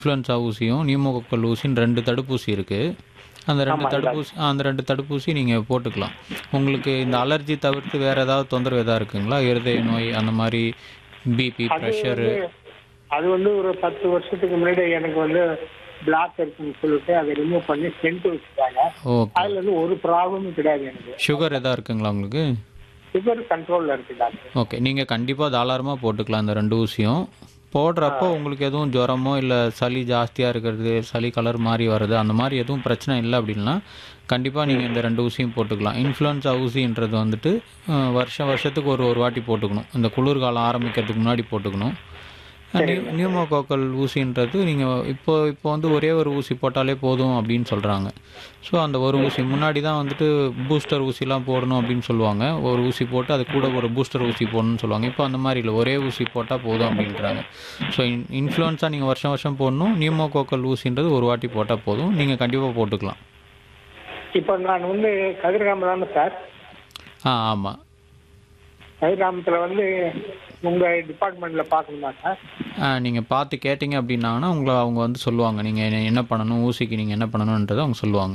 Influenza ஊசியும் pneumococcal ஊசின்னு ரெண்டு தடுப்பூசி இருக்குது அந்த ரெண்டு ஆமாம் தடுப்பூசி அந்த ரெண்டு தடுப்பூசி நீங்கள் போட்டுக்கலாம் உங்களுக்கு இந்த அலர்ஜி தவிர்த்து வேறு ஏதாவது தொந்தரவு எதாவது இருக்குங்களா இருதய நோய் அந்த மாதிரி பிபி அது ப்ரெஷரு வந்து அது வந்து ஒரு பத்து வருஷத்துக்கு முன்னாடி எனக்கு வந்து பிளாக் இருக்குன்னு சொல்லிட்டு அதை ரிமூவ் பண்ணி ஸ்டென்ட் வச்சுட்டாங்க ஓகே அதுல இருந்து ஒரு ப்ராப்ளமும் கிடையாது எனக்கு சுகர் எதாவது இருக்குங்களா உங்களுக்கு சுகர் கண்ட்ரோல்ல இருக்கு டாக்டர் ஓகே நீங்கள் கண்டிப்பாக தாராளமாக போட்டுக்கலாம் இந்த ரெண்டு ஊசியும் போடுறப்போ உங்களுக்கு எதுவும் ஜுரமோ இல்லை சளி ஜாஸ்தியாக இருக்கிறது சளி கலர் மாதிரி வருது அந்த மாதிரி எதுவும் பிரச்சனை இல்லை அப்படின்னா கண்டிப்பாக நீங்கள் இந்த ரெண்டு ஊசியும் போட்டுக்கலாம் இன்ஃப்ளூயன்ஸா ஊசின்றது வந்துட்டு அஹ், வருஷம் வருஷத்துக்கு ஒரு ஒரு வாட்டி போட்டுக்கணும் இந்த குளிர்காலம் ஆரம்பிக்கிறதுக்கு முன்னாடி போட்டுக்கணும் நியூ நியூமோகோக்கல் ஊசின்றது நீங்கள் இப்போ இப்போ வந்து ஒரே ஒரு ஊசி போட்டாலே போதும் அப்படின்னு சொல்கிறாங்க ஸோ அந்த ஒரு ஊசி முன்னாடி தான் வந்துட்டு பூஸ்டர் ஊசிலாம் போடணும் அப்படின்னு சொல்லுவாங்க ஒரு ஊசி போட்டு அது கூட ஒரு பூஸ்டர் ஊசி போடணும்னு சொல்லுவாங்க இப்போ அந்த மாதிரி இல்லை ஒரே ஊசி போட்டால் போதும் அப்படின்றாங்க ஸோ இன் இன்ஃப்ளூயன்ஸாக நீங்கள் வருஷம் வருஷம் போடணும் நியூமோகோக்கல் ஊசின்றது ஒரு வாட்டி போட்டால் போதும் நீங்கள் கண்டிப்பாக போட்டுக்கலாம் இப்போ நான் வந்து கதிர்காம தானே சார் ஆ ஆமாம் கதிர்காமத்துல வந்து உங்க டிபார்ட்மெண்ட்ல பார்க்கணுமா சார் நீங்கள் பார்த்து கேட்டிங்க அப்படின்னாங்கன்னா உங்களை அவங்க வந்து சொல்லுவாங்க நீங்கள் என்ன பண்ணணும் ஊசிக்கு நீங்கள் என்ன பண்ணணுன்றதை அவங்க சொல்லுவாங்க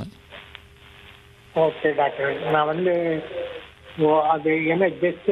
ஓகே டாக்டர் நான் வந்து ஓ, அது என்ன ஜஸ்ட்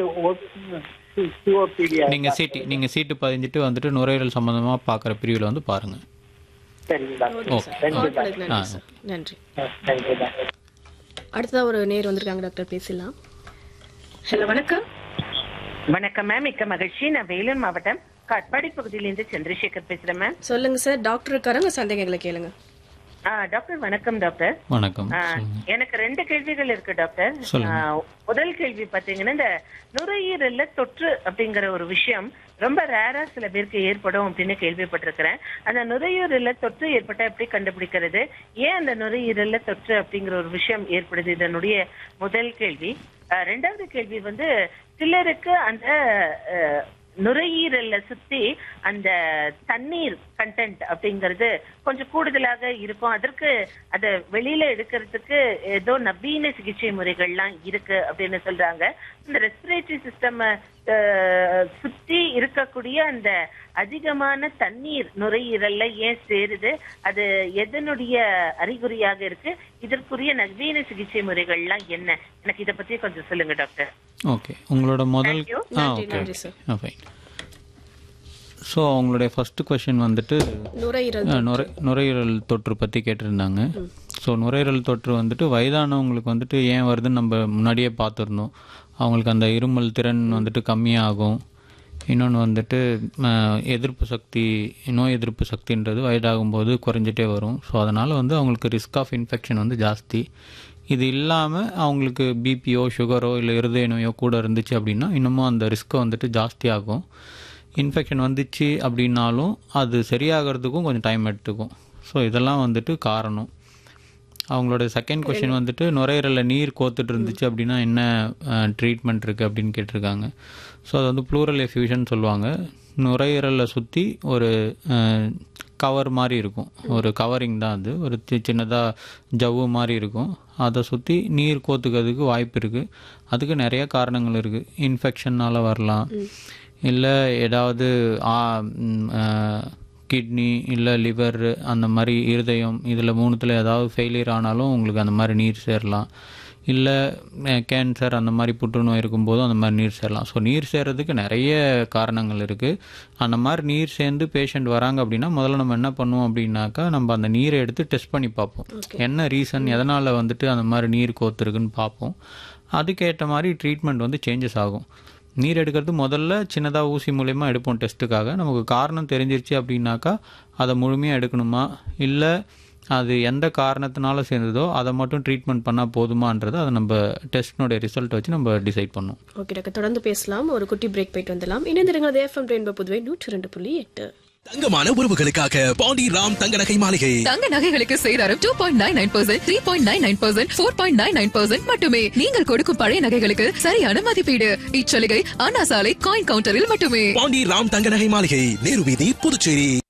சிஓபிடியா நீங்கள் சீட்டு நீங்கள் சீட்டு பதிஞ்சிட்டு வந்துட்டு நுரையீரல் சம்மந்தமாக பார்க்குற பிரிவில் வந்து பாருங்கள் சரிங்க டாக்டர் ஓகே தேங்க்யூ கால் பண்ணதுக்கு ஆ. நன்றி சார் நன்றி தேங்க்யூ டாக்டர் அடுத்ததா ஒரு நேர் வந்திருக்காங்க டாக்டர் பேசலாம் ஹலோ வணக்கம் வணக்கம் மேம் மிக்க மகிழ்ச்சி நான் வேலூர் மாவட்டம் காட்பாடி பகுதியிலிருந்து சந்திரசேகர் பேசுறேன் மேம் சொல்லுங்க சார் டாக்டர் இருக்காரங்க சந்தேகங்களை கேளுங்க ஆ, டாக்டர் வணக்கம் டாக்டர் வணக்கம் ஆ, எனக்கு ரெண்டு கேள்விகள் இருக்கு டாக்டர் சொல்லுங்க. ஆ, முதல் கேள்வி பாத்தீங்கன்னா இந்த நுரையீரல்ல தொற்று அப்படிங்கிற ஒரு விஷயம் ரொம்ப ரேரா சில பேருக்கு ஏற்படும் அப்படின்னு கேள்விப்பட்டிருக்கிறேன் அந்த நுரையீரல்ல தொற்று ஏற்பட்டா எப்படி கண்டுபிடிக்கிறது ஏன் அந்த நுரையீரல்ல தொற்று அப்படிங்கிற ஒரு விஷயம் ஏற்படுது இதனுடைய முதல் கேள்வி ஆ, ரெண்டாவது கேள்வி வந்து சிலருக்கு அந்த ஆ, நுரையீரல்ல சுத்தி அந்த தண்ணீர் கண்டென்ட் அப்படிங்கிறது கொஞ்சம் கூடுதலாக இருக்கும் அதற்கு அத வெளியில எடுக்கிறதுக்கு ஏதோ நவீன சிகிச்சை முறைகள்லாம் இருக்கு அப்படின்னு சொல்றாங்க இந்த ரெஸ்பிரேட்டரி சிஸ்டம் சுத்தி இருக்கக்கூடிய அந்த அதிகமான தண்ணீர் நுரையீரல்ல ஏன் சேருது அது எதனுடைய அறிகுறியாக இருக்கு இதற்குரிய நவீன சிகிச்சை முறைகள்லாம் என்ன எனக்கு இத பத்தி கொஞ்சம் சொல்லுங்க டாக்டர் ஓகே உங்களோட முதல் Thank you. ஆ நன்றி, ஓகே நன்றி சார். ஆ ஃபைன் ஸோ அவங்களுடைய ஃபஸ்ட்டு கொஷின் வந்துட்டு நுரையீரல் அஹ், நுரை நுரையீரல் தொற்று பற்றி கேட்டிருந்தாங்க ஸோ நுரையீரல் தொற்று வந்துட்டு வயதானவங்களுக்கு வந்துட்டு ஏன் வருதுன்னு நம்ம முன்னாடியே பார்த்துருந்தோம் அவங்களுக்கு அந்த இருமல் திறன் வந்துட்டு கம்மியாகும் இன்னொன்று வந்துட்டு அஹ், எதிர்ப்பு சக்தி நோய் எதிர்ப்பு சக்தின்றது வயதாகும்போது குறைஞ்சிட்டே வரும் ஸோ அதனால் வந்து அவங்களுக்கு ரிஸ்க் ஆஃப் இன்ஃபெக்ஷன் வந்து ஜாஸ்தி இது இல்லாமல் அவங்களுக்கு பிபியோ சுகரோ இல்லை இருதய நோயோ கூட இருந்துச்சு அப்படின்னா இன்னமும் அந்த ரிஸ்க்கை வந்துட்டு ஜாஸ்தியாகும் இன்ஃபெக்ஷன் வந்துச்சு அப்படின்னாலும் அது சரியாகிறதுக்கும் கொஞ்சம் டைம் எடுத்துக்கும் ஸோ இதெல்லாம் வந்துட்டு காரணம் அவங்களோட செகண்ட் கொஷின் வந்துட்டு நுரையீரலில் நீர் கோத்துட்டு இருந்துச்சு அப்படின்னா என்ன ட்ரீட்மெண்ட் இருக்குது அப்படின்னு கேட்டிருக்காங்க ஸோ அது வந்து ப்ளூரல் எஃப்யூஷன் சொல்லுவாங்க நுரையீரலை சுற்றி ஒரு கவர் மாதிரி இருக்கும் ஒரு கவரிங் தான் அது ஒரு சி- சின்னதாக ஜவ்வு மாதிரி இருக்கும் அதை சுற்றி நீர் கோத்துக்கிறதுக்கு வாய்ப்பு இருக்குது அதுக்கு நிறைய காரணங்கள் இருக்குது இன்ஃபெக்ஷனால் வரலாம் இல்லை ஏதாவது கிட்னி இல்லை லிவர் அந்த மாதிரி இருதயம் இதில் மூணுத்தில் ஏதாவது ஃபெயிலியர் ஆனாலும் உங்களுக்கு அந்த மாதிரி நீர் சேரலாம் இல்லை கேன்சர் அந்த மாதிரி புற்றுநோய் இருக்கும்போதும் அந்த மாதிரி நீர் சேரலாம் ஸோ நீர் சேர்றதுக்கு நிறைய காரணங்கள் இருக்குது அந்த மாதிரி நீர் சேர்ந்து பேஷண்ட் வராங்க அப்படின்னா முதல்ல நம்ம என்ன பண்ணுவோம் அப்படின்னாக்கா நம்ம அந்த நீரை எடுத்து டெஸ்ட் பண்ணி பார்ப்போம் என்ன ரீசன் எதனால் வந்துட்டு அந்த மாதிரி நீர் கோத்துருக்குன்னு பார்ப்போம் அதுக்கேற்ற மாதிரி ட்ரீட்மெண்ட் வந்து சேஞ்சஸ் ஆகும் நீர் எடுக்கிறது முதல்ல சின்னதாக ஊசி மூலயமா எடுப்போம் டெஸ்ட்டுக்காக நமக்கு காரணம் தெரிஞ்சிருச்சு அப்படின்னாக்கா அதை முழுமையாக எடுக்கணுமா இல்லை அது எந்த காரணத்தினால சேர்ந்ததோ அதை மட்டும் ட்ரீட்மெண்ட் பண்ணால் போதுமான்றது அதை நம்ம டெஸ்ட்னுடைய ரிசல்ட் வச்சு நம்ம டிசைட் பண்ணுவோம் ஓகே டாக்டர் தொடர்ந்து பேசலாம் ஒரு குட்டி பிரேக் போயிட்டு வந்துடலாம் இணைந்திருங்கள் எஃப்எம் ரெயின்போ புதுவை நூற்றி ரெண்டு புள்ளி எட்டு தங்கமான உறவுகளுக்காக பாண்டி ராம் தங்க நகை மாளிகை தங்க நகைகளுக்கு சேதாரம் two point nine nine percent three point nine nine percent four point nine nine percent மட்டுமே நீங்கள் கொடுக்கும் பழைய நகைகளுக்கு சரியான மதிப்பீடு இச்சலுகை அண்ணா சாலை காயின் கவுண்டரில் மட்டுமே பாண்டி ராம் தங்க நகை மாளிகை நேரு வீதி புதுச்சேரி